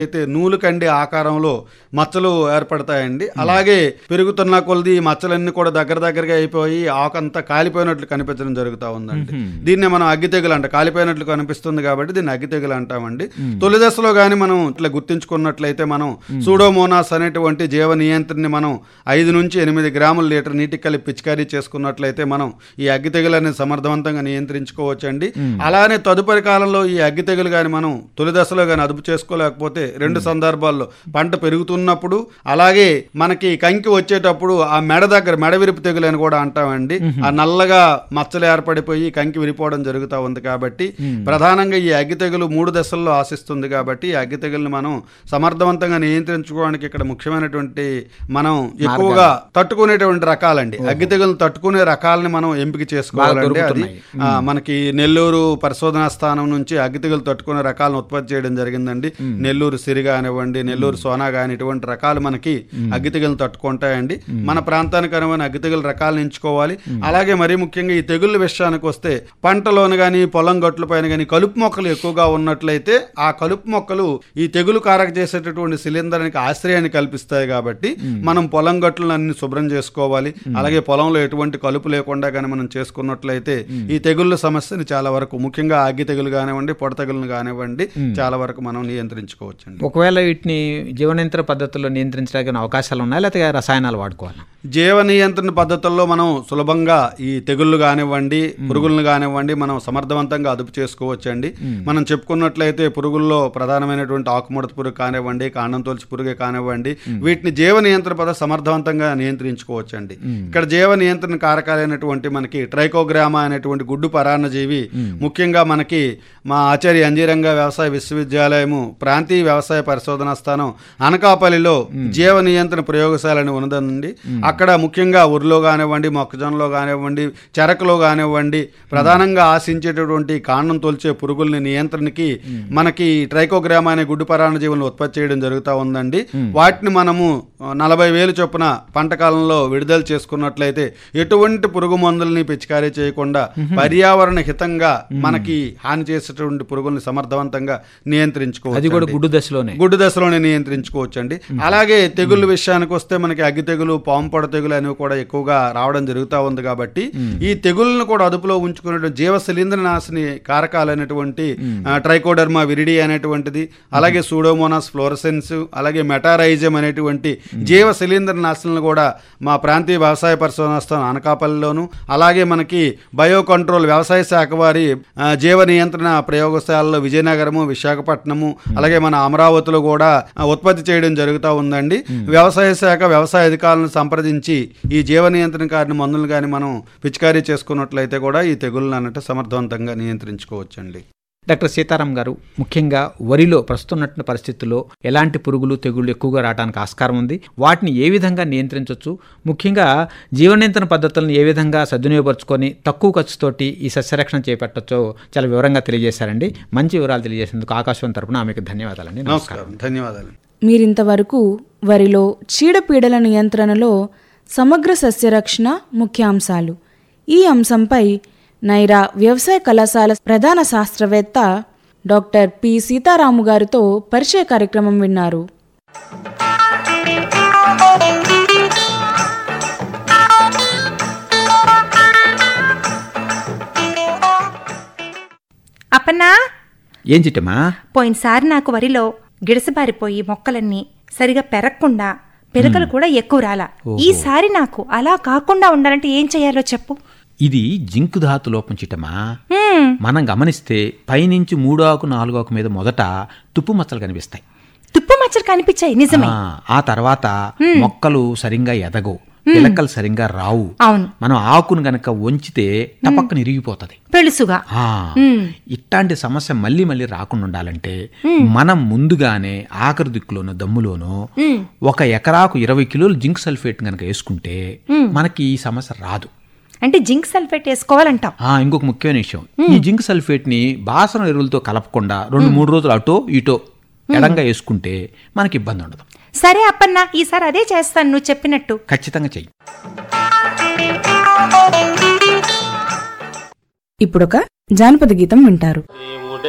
అయితే నూలు కండి ఆకారంలో మచ్చలు ఏర్పడతాయండి అలాగే పెరుగుతున్న కొలది ఈ మచ్చలన్నీ కూడా దగ్గర దగ్గరగా అయిపోయి ఆకంతా కాలిపోయినట్లు కనిపించడం జరుగుతూ ఉందండి దీన్నే మనం అగ్గి తెగులు అంట కాలిపోయినట్లు కనిపిస్తుంది కాబట్టి దీన్ని అగ్గి తెగులు అంటామండి తొలి దశలో కానీ మనం ఇట్లా గుర్తించుకున్నట్లయితే మనం సూడోమోనాస్ అనేటువంటి జీవ నియంత్రణని మనం ఐదు నుంచి ఎనిమిది గ్రాముల లీటర్ నీటికి కలిపి పిచికారీ చేసుకున్నట్లయితే మనం ఈ అగ్గి తెగులు అనేది సమర్థవంతంగా నియంత్రించుకోవచ్చండి అలానే తదుపరి కాలంలో ఈ అగ్గి తెగులు కానీ మనం తొలి దశలో కానీ అదుపు చేసుకోలేకపోతే రెండు సందర్భాల్లో పంట పెరుగుతున్నప్పుడు అలాగే మనకి కంకి వచ్చేటప్పుడు ఆ మెడ దగ్గర మెడ విరుపు తెగులు అని కూడా అంటామండి ఆ నల్లగా మచ్చలు ఏర్పడిపోయి కంకి విరిపోవడం జరుగుతూ ఉంది కాబట్టి ప్రధానంగా ఈ అగ్గి తెగులు మూడు దశల్లో ఆశిస్తుంది కాబట్టి ఈ అగ్గి తెగుల్ని మనం సమర్థవంతంగా నియంత్రించుకోవడానికి ఇక్కడ ముఖ్యమైనటువంటి మనం ఎక్కువగా తట్టుకునేటువంటి రకాలండి అగ్గి తెగులను తట్టుకునే రకాలని మనం ఎంపిక చేసుకోవాలండి అది ఆ, మనకి నెల్లూరు పరిశోధనా స్థానం నుంచి అగ్గి తెగులు తట్టుకునే రకాలను ఉత్పత్తి చేయడం జరిగిందండి నెల్లూరు సిరి కానివ్వండి నెల్లూరు సోనా కాని ఇటువంటి రకాలు మనకి అగ్గి తెగులు తట్టుకుంటాయండి మన ప్రాంతానికి అనువైన అగ్గి తెగులు రకాలను ఎంచుకోవాలి అలాగే మరీ ముఖ్యంగా ఈ తెగుళ్ళ విషయానికి వస్తే పంటలోను కానీ పొలం గట్ల పైన కానీ కలుపు మొక్కలు ఎక్కువగా ఉన్నట్లయితే ఆ కలుపు మొక్కలు ఈ తెగులు కారక చేసేటటువంటి శిలీంధ్రానికి ఆశ్రయాన్ని కల్పిస్తాయి కాబట్టి మనం పొలం గట్లను అన్ని శుభ్రం చేసుకోవాలి అలాగే పొలంలో ఎటువంటి కలుపు లేకుండా కానీ మనం చేసుకున్నట్లయితే ఈ తెగుళ్ళ సమస్యని చాలా వరకు ముఖ్యంగా అగ్గి తెగులు కానివ్వండి పొడ తెగులను కానివ్వండి చాలా వరకు మనం నియంత్రించుకోవచ్చండి ఒకవేళ వీటిని జీవనియంత్రణ పద్ధతుల్లో నియంత్రించడానికి అవకాశాలు ఉన్నాయా లేకపోతే రసాయనాలు వాడుకోవాలి జీవ నియంత్రణ పద్ధతుల్లో మనం సులభంగా ఈ తెగుళ్ళు కానివ్వండి పురుగులను కానివ్వండి మనం సమర్థవంతంగా అదుపు చేసుకోవచ్చండి మనం చెప్పుకున్నట్లయితే పురుగుల్లో ప్రధానమైనటువంటి ఆకుముడత పురుగు కానివ్వండి కాండం తొలిచి పురుగే కానివ్వండి వీటిని జీవ నియంత్రణ పద్ధతి సమర్థవంతంగా నియంత్రించుకోవచ్చండి ఇక్కడ జీవ నియంత్రణ కారకాలైనటువంటి మనకి ట్రైకోగ్రామా అనేటువంటి గుడ్డు పరాన్నజీవి ముఖ్యంగా మనకి మా ఆచార్య అంజీరంగ వ్యవసాయ విశ్వవిద్యాలయము ప్రాంతీయ వ్యవసాయ పరిశోధనా స్థానం అనకాపల్లిలో జీవ నియంత్రణ ప్రయోగశాలని ఉన్నదండి అక్కడ ముఖ్యంగా ఉరిలో కానివ్వండి మొక్కజొన్నలో కానివ్వండి చెరకులో కానివ్వండి ప్రధానంగా ఆశించేటటువంటి కాండం తొలిచే పురుగుల్ని నియంత్రణకి మనకి ట్రైకోగ్రామ్ అనే గుడ్డు పరాణ జీవులను ఉత్పత్తి చేయడం జరుగుతూ ఉందండి వాటిని మనము ఆ, నలభై వేలు చొప్పున పంట కాలంలో విడుదల చేసుకున్నట్లయితే ఎటువంటి పురుగు మందుల్ని పిచికారీ చేయకుండా పర్యావరణ హితంగా మనకి హాని చేసేటువంటి పురుగుల్ని సమర్థవంతంగా నియంత్రించుకోవచ్చు అది కూడా గుడ్డు దశలోనే గుడ్డు దశలోనే నియంత్రించుకోవచ్చు అండి అలాగే తెగుళ్ళ విషయానికి వస్తే మనకి అగ్గి తెగులు పాము పొడ తెగులు అనేవి కూడా ఎక్కువగా రావడం జరుగుతూ ఉంది కాబట్టి ఈ తెగుళ్ళను కూడా అదుపులో ఉంచుకునే జీవ శిలీంద్ర నాశిని కారకాలైనటువంటి ఆ, ట్రైకోడర్మా విరిడి అనేటువంటిది అలాగే సూడోమోనాస్ ఫ్లోరసెన్స్ అలాగే మెటారైజం అనేటువంటి జీవ శిలీంద్ర నాశనలు కూడా మా ప్రాంతీయ వ్యవసాయ పరిశోధన స్థానం అనకాపల్లిలోను అలాగే మనకి బయో కంట్రోల్ వ్యవసాయ శాఖ వారి ఆ, జీవ నియంత్రణ ప్రయోగశాలలో విజయనగరము విశాఖపట్నము అలాగే మన అమరావతిలో కూడా ఆ, ఉత్పత్తి చేయడం జరుగుతూ ఉందండి వ్యవసాయ శాఖ వ్యవసాయ అధికారులను సంప్రదించి ఈ జీవ నియంత్రణ కారిన మందులు కానీ మనం పిచికారీ చేసుకున్నట్లయితే కూడా ఈ తెగుళ్ళను అన్నట్టు సమర్థవంతంగా నియంత్రించుకోవచ్చండి డాక్టర్ సీతారాం గారు ముఖ్యంగా వరిలో ప్రస్తుతం ఉన్నటువంటి పరిస్థితుల్లో ఎలాంటి పురుగులు తెగుళ్ళు ఎక్కువగా రావడానికి ఆస్కారం ఉంది వాటిని ఏ విధంగా నియంత్రించవచ్చు ముఖ్యంగా జీవ నియంత్రణ పద్ధతులను ఏ విధంగా సద్వినియోగపరచుకొని తక్కువ ఖర్చుతోటి ఈ సస్యరక్షణ చేపట్టచ్చో చాలా వివరంగా తెలియజేశారండి మంచి వివరాలు తెలియజేసేందుకు ఆకాశవాణి తరపున ఆమెకు ధన్యవాదాలండి నమస్కారం నమస్కారం ధన్యవాదాలు మీరింతవరకు వరిలో చీడపీడల నియంత్రణలో సమగ్ర సస్యరక్షణ ముఖ్యాంశాలు ఈ అంశంపై నైరా వ్యవసాయ కళాశాల ప్రధాన శాస్త్రవేత్త డాక్టర్ పి సీతారాము గారితో పరిచయ కార్యక్రమం విన్నారు అప్పన్నా ఏం చిట్టమా పోయినసారి నాకు వరిలో గిడసబారిపోయి మొక్కలన్నీ సరిగా పెరగకుండా పిలకలు కూడా ఎక్కువ రాలా ఈసారి నాకు అలా కాకుండా ఉండాలంటే ఏం చేయాలో చెప్పు ఇది జింకు ధాతు లోపం చిట్టమా హ్మ్, మనం గమనిస్తే పైనుంచి మూడో ఆకు నాలుగో ఆకు మీద మొదట తుప్పు మచ్చలు కనిపిస్తాయి తుప్పు మచ్చలు కనిపించాయి నిజమే ఆ, ఆ తర్వాత మొక్కలు సరిగ్గా ఎదగవు పిలకలు సరిగ్గా రావు అవును మనం ఆకును గనక వంచితే టపక్కన ఇరిగిపోతది పెళుసుగా ఆ, ఇట్లాంటి సమస్య మళ్ళీ మళ్ళీ రాకుండా ఉండాలంటే మనం ముందుగానే ఆఖరి దిక్కులోనో దమ్ములోనో ఒక ఎకరాకు ఇరవై కిలోలు జింక్ సల్ఫేట్ గనక వేసుకుంటే మనకి ఈ సమస్య రాదు అంటే జింక్ సల్ఫేట్ వేసుకోవాలంటాం ఆ ఇంకొక ముఖ్యమైన విషయం ఈ జింక్ సల్ఫేట్ ని బాసన ఎరువులతో కలపకుండా రెండు మూడు రోజులు అటో ఇటో ఎడంగా వేసుకుంటే మనకి ఇబ్బంది ఉండదు సరే అప్పన్నా ఈసారి అదే చేస్తాను నువ్వు చెప్పినట్టు ఖచ్చితంగా చెయ్యి ఇప్పుడొక జానపద గీతం వింటారు దేవుడే